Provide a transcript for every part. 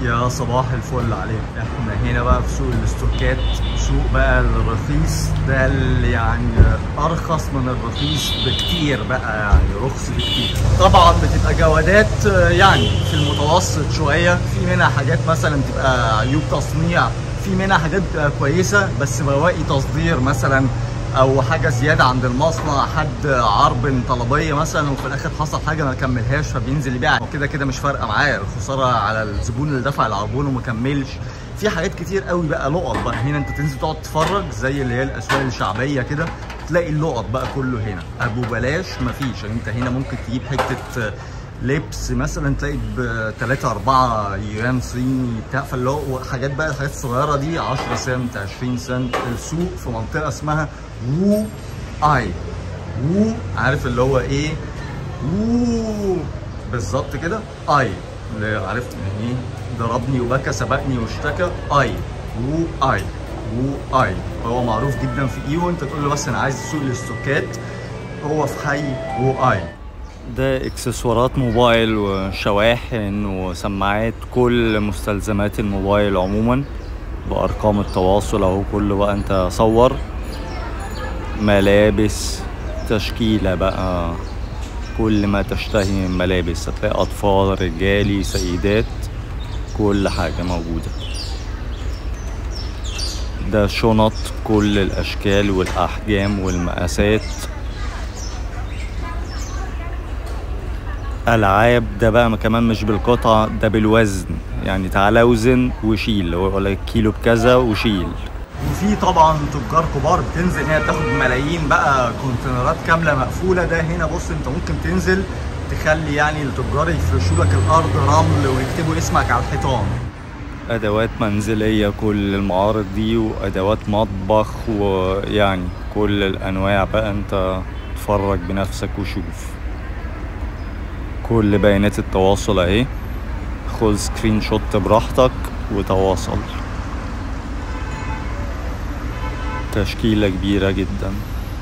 يا صباح الفل عليك احنا هنا بقى في سوق الاستوكات سوق بقى الرخيص ده اللي يعني ارخص من الرخيص بكتير بقى يعني رخص بكتير طبعا بتبقى جودات آه، يعني في المتوسط شويه في منها حاجات مثلا تبقى عيوب تصنيع في منها حاجات بتبقى كويسه بس بواقي تصدير مثلا او حاجه زياده عند المصنع حد عرب طلبيه مثلا وفي الاخر حصل حاجه ما كملهاش فبينزل يبيع كده كده مش فارقه معاه الخساره على الزبون اللي دفع العربون وما كملش في حاجات كتير قوي بقى لقط بقى هنا انت تنزل تقعد تتفرج زي اللي هي الاسواق الشعبيه كده تلاقي اللقط بقى كله هنا ابو بلاش مفيش يعني انت هنا ممكن تجيب حته لبس مثلا تلاقي ب 3 4 يوان صيني بتاع فاللي هو حاجات بقى الحاجات الصغيره دي 10 سنت 20 سنت السوق في منطقه اسمها وو اي وو عارف اللي هو ايه وو بالظبط كده اي اللي عارف يعني ايه ضربني وبكى سبقني واشتكى اي وو اي وو اي هو معروف جدا في ايوه انت تقول له بس انا عايز سوق الاستوكات هو في حي وو اي ده اكسسوارات موبايل وشواحن وسماعات كل مستلزمات الموبايل عموما بارقام التواصل اهو كله بقى انت صور ملابس تشكيلة بقى كل ما تشتهي من ملابس هتلاقي أطفال رجالي سيدات كل حاجة موجودة ده شنط كل الأشكال والأحجام والمقاسات ألعاب ده بقى كمان مش بالقطعة ده بالوزن يعني تعالى وزن وشيل هو يقول لك كيلو بكذا وشيل وفي طبعا تجار كبار بتنزل هنا تاخد ملايين بقى كونتينرات كامله مقفوله ده هنا بص انت ممكن تنزل تخلي يعني التجار يفرشوا لك الارض رمل ويكتبوا اسمك على الحيطان ادوات منزليه كل المعارض دي وادوات مطبخ ويعني كل الانواع بقى انت اتفرج بنفسك وشوف كل بيانات التواصل اهي خد سكرين شوت براحتك وتواصل تشكيلة كبيرة جدا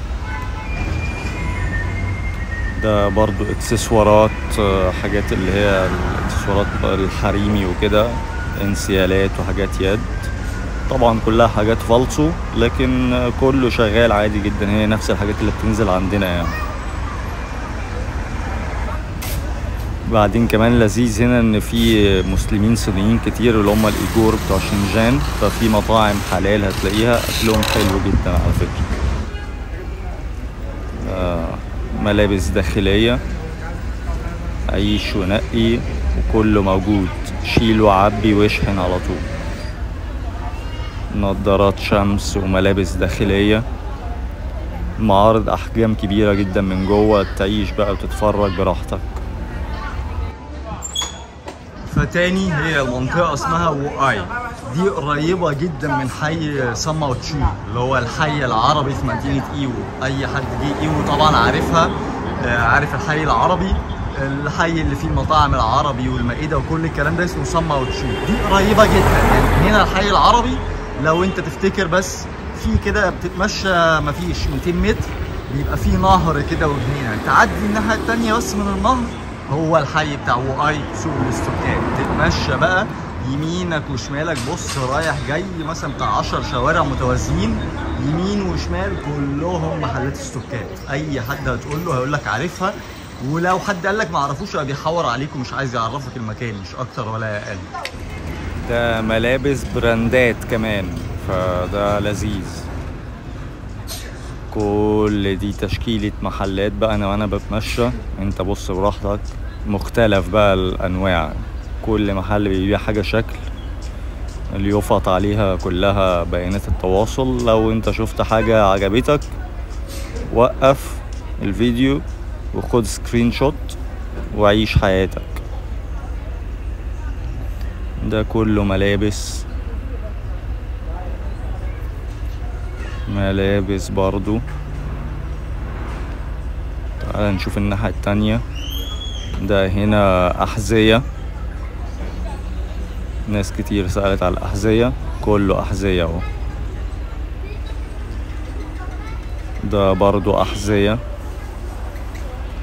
ده برضو اكسسوارات آه، حاجات اللي هي الاكسسوارات الحريمي وكده انسيالات وحاجات يد طبعا كلها حاجات فالصو لكن آه، كله شغال عادي جدا هي نفس الحاجات اللي بتنزل عندنا يعني بعدين كمان لذيذ هنا ان في مسلمين صينيين كتير اللي هم الايجور بتوع شنجان ففي مطاعم حلال هتلاقيها اكلهم حلو جدا على فكره آه ملابس داخليه عيش ونقي وكله موجود شيل وعبي واشحن على طول نظارات شمس وملابس داخليه معارض احجام كبيره جدا من جوه تعيش بقى وتتفرج براحتك فتاني هي المنطقة اسمها وآي دي قريبة جدا من حي سما وتشو اللي هو الحي العربي في مدينة ايوو أي حد جه ايوو طبعا عارفها آه، عارف الحي العربي الحي اللي فيه المطاعم العربي والمائدة وكل الكلام ده اسمه سما وتشو دي قريبة جدا يعني هنا الحي العربي لو انت تفتكر بس في كده بتتمشى مفيش 200 متر بيبقى في نهر كده وجنينة تعدي الناحية التانية بس من النهر هو الحي بتاع وآي سوق الاستوكات تتمشى بقى يمينك وشمالك بص رايح جاي مثلا بتاع 10 شوارع متوازيين يمين وشمال كلهم محلات استوكات اي حد هتقول له هيقول لك عارفها ولو حد قال لك ما اعرفوش يبقى بيحور عليك ومش عايز يعرفك المكان مش اكتر ولا اقل ده ملابس براندات كمان فده لذيذ كل دي تشكيلة محلات بقى انا وانا بتمشى انت بص براحتك مختلف بقى الانواع كل محل بيبيع حاجة شكل اللي يفط عليها كلها بيانات التواصل لو انت شفت حاجة عجبتك وقف الفيديو وخد سكرين شوت وعيش حياتك ده كله ملابس ملابس برضو تعال نشوف الناحية التانية ده هنا أحذية ناس كتير سألت على الأحذية كله أحذية اهو ده برضو أحذية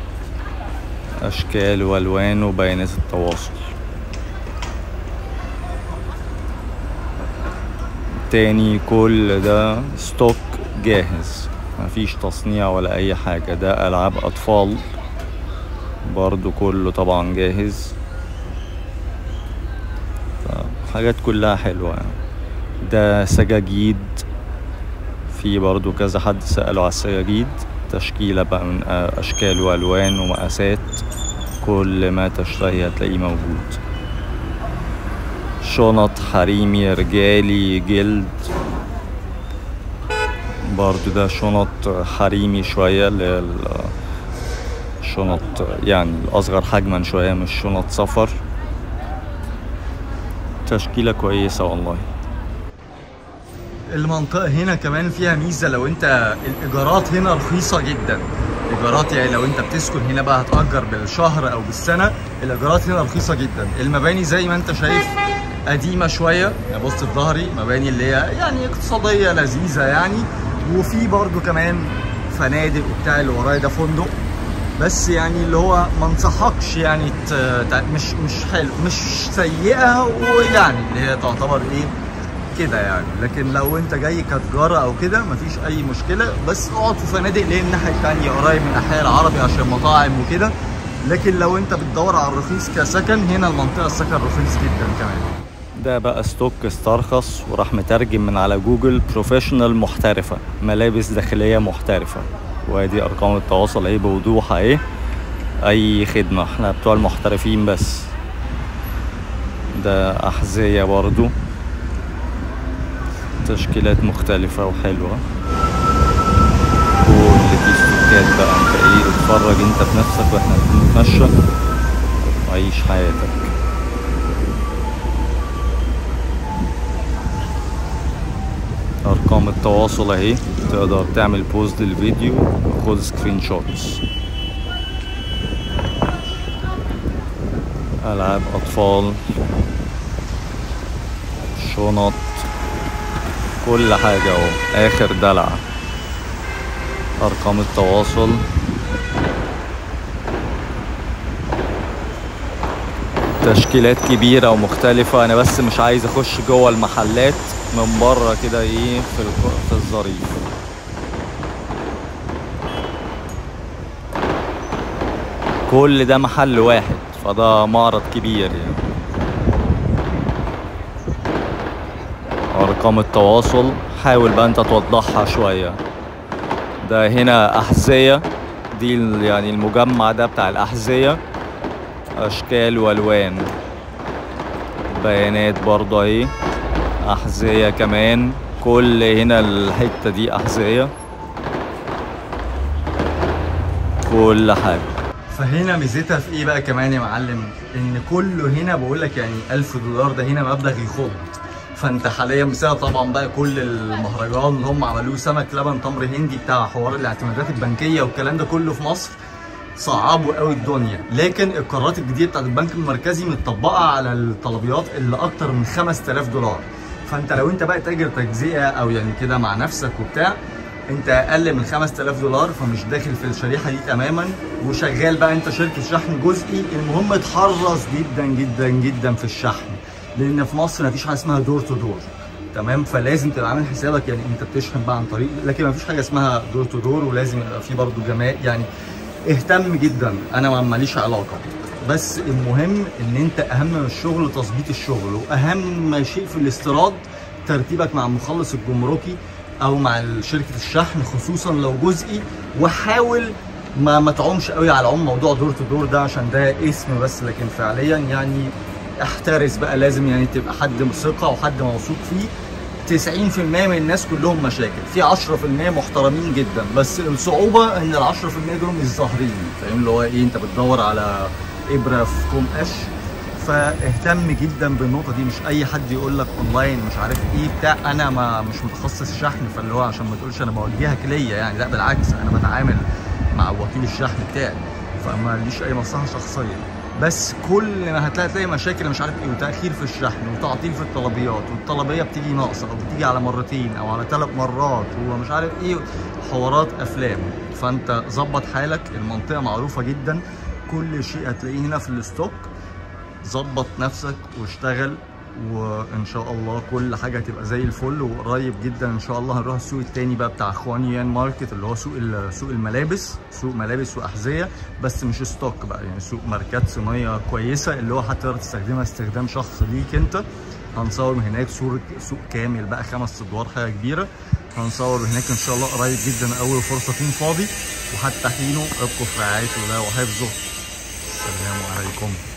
أشكال وألوان وبيانات التواصل تاني كل ده ستوك جاهز مفيش تصنيع ولا اي حاجة ده العاب اطفال برضو كله طبعا جاهز حاجات كلها حلوة يعني ده سجاجيد في برضو كذا حد سأله على السجاجيد تشكيلة بقى من أشكال وألوان ومقاسات كل ما تشتهي هتلاقيه موجود شنط حريمي رجالي جلد برضو ده شنط حريمي شوية اللي هي شنط يعني الأصغر حجما شوية مش شنط سفر تشكيلة كويسة والله المنطقة هنا كمان فيها ميزة لو انت الإيجارات هنا رخيصة جدا الإيجارات يعني لو انت بتسكن هنا بقى هتأجر بالشهر أو بالسنة الإيجارات هنا رخيصة جدا المباني زي ما انت شايف قديمة شوية يعني بص في ظهري مباني اللي هي يعني اقتصادية لذيذة يعني وفي برضو كمان فنادق وبتاع اللي ورايا ده فندق بس يعني اللي هو ما انصحكش يعني ت... ت... مش مش حلو مش سيئه ويعني اللي هي تعتبر ايه كده يعني لكن لو انت جاي كتجاره او كده مفيش اي مشكله بس اقعد في فنادق ليه الناحيه الثانيه قريب من احياء العربي عشان مطاعم وكده لكن لو انت بتدور على الرخيص كسكن هنا المنطقه السكن رخيص جدا كمان ده بقى ستوك استرخص وراح مترجم من على جوجل بروفيشنال محترفة ملابس داخلية محترفة وادي ارقام التواصل اهي بوضوح اهي اي خدمة احنا بتوع المحترفين بس ده احذية برضو تشكيلات مختلفة وحلوة كل دي ستوكات بقى انت ايه اتفرج انت بنفسك واحنا بنتمشى وعيش حياتك ارقام التواصل اهي تقدر تعمل بوز للفيديو وخد سكرين شوتس العاب اطفال شنط كل حاجة اهو اخر دلع ارقام التواصل تشكيلات كبيرة ومختلفة انا بس مش عايز اخش جوه المحلات من بره كده ايه في في الظريف كل ده محل واحد فده معرض كبير يعني ارقام التواصل حاول بقى انت توضحها شوية ده هنا احذية دي يعني المجمع ده بتاع الاحذية اشكال والوان بيانات برضه اهي أحذية كمان كل هنا الحتة دي أحذية كل حاجة فهنا ميزتها في ايه بقى كمان يا معلم ان كله هنا بقول لك يعني 1000 دولار ده هنا مبلغ يخض فانت حاليا بسبب طبعا بقى كل المهرجان اللي هم عملوه سمك لبن تمر هندي بتاع حوار الاعتمادات البنكيه والكلام ده كله في مصر صعبوا قوي الدنيا لكن القرارات الجديده بتاعت البنك المركزي متطبقه على الطلبيات اللي اكتر من 5000 دولار فانت لو انت بقى تاجر تجزئه او يعني كده مع نفسك وبتاع انت اقل من 5000 دولار فمش داخل في الشريحه دي تماما وشغال بقى انت شركه شحن جزئي المهم اتحرص جدا جدا جدا في الشحن لان في مصر مفيش حاجه اسمها دور تو دور تمام فلازم تبقى عامل حسابك يعني انت بتشحن بقى عن طريق لكن مفيش حاجه اسمها دور تو دور ولازم يبقى في برضه جماعه يعني اهتم جدا انا ماليش علاقه بس المهم ان انت اهم من الشغل تظبيط الشغل واهم شيء في الاستيراد ترتيبك مع المخلص الجمركي او مع شركه الشحن خصوصا لو جزئي وحاول ما ما تعومش قوي على عم موضوع دور تو دور ده عشان ده اسم بس لكن فعليا يعني احترس بقى لازم يعني تبقى حد ثقه وحد موثوق فيه 90% من الناس كلهم مشاكل في 10% محترمين جدا بس الصعوبه ان ال 10% دول مش ظاهرين فاهم اللي هو ايه انت بتدور على ابره في كوم قش فاهتم جدا بالنقطه دي مش اي حد يقول لك اونلاين مش عارف ايه بتاع انا ما مش متخصص شحن فاللي هو عشان ما تقولش انا بوجهك ليا يعني لا بالعكس انا بتعامل مع وكيل الشحن بتاعي فما ليش اي مصلحه شخصيه بس كل ما هتلاقي تلاقي مشاكل مش عارف ايه وتاخير في الشحن وتعطيل في الطلبيات والطلبيه بتيجي ناقصه او بتيجي على مرتين او على ثلاث مرات ومش عارف ايه حوارات افلام فانت ظبط حالك المنطقه معروفه جدا كل شيء هتلاقيه هنا في الستوك ظبط نفسك واشتغل وان شاء الله كل حاجه هتبقى زي الفل وقريب جدا ان شاء الله هنروح السوق التاني بقى بتاع خوانيان ماركت اللي هو سوق ال- سوق الملابس سوق ملابس واحذيه بس مش ستوك بقى يعني سوق ماركات صينيه كويسه اللي هو هتقدر تستخدمها استخدام شخصي ليك انت هنصور من هناك صورة سوق كامل بقى خمس ادوار حاجه كبيره هنصور هناك ان شاء الله قريب جدا اول فرصه اكون فاضي وحتى حينه ابقوا في رعايه الله وحفظه السلام عليكم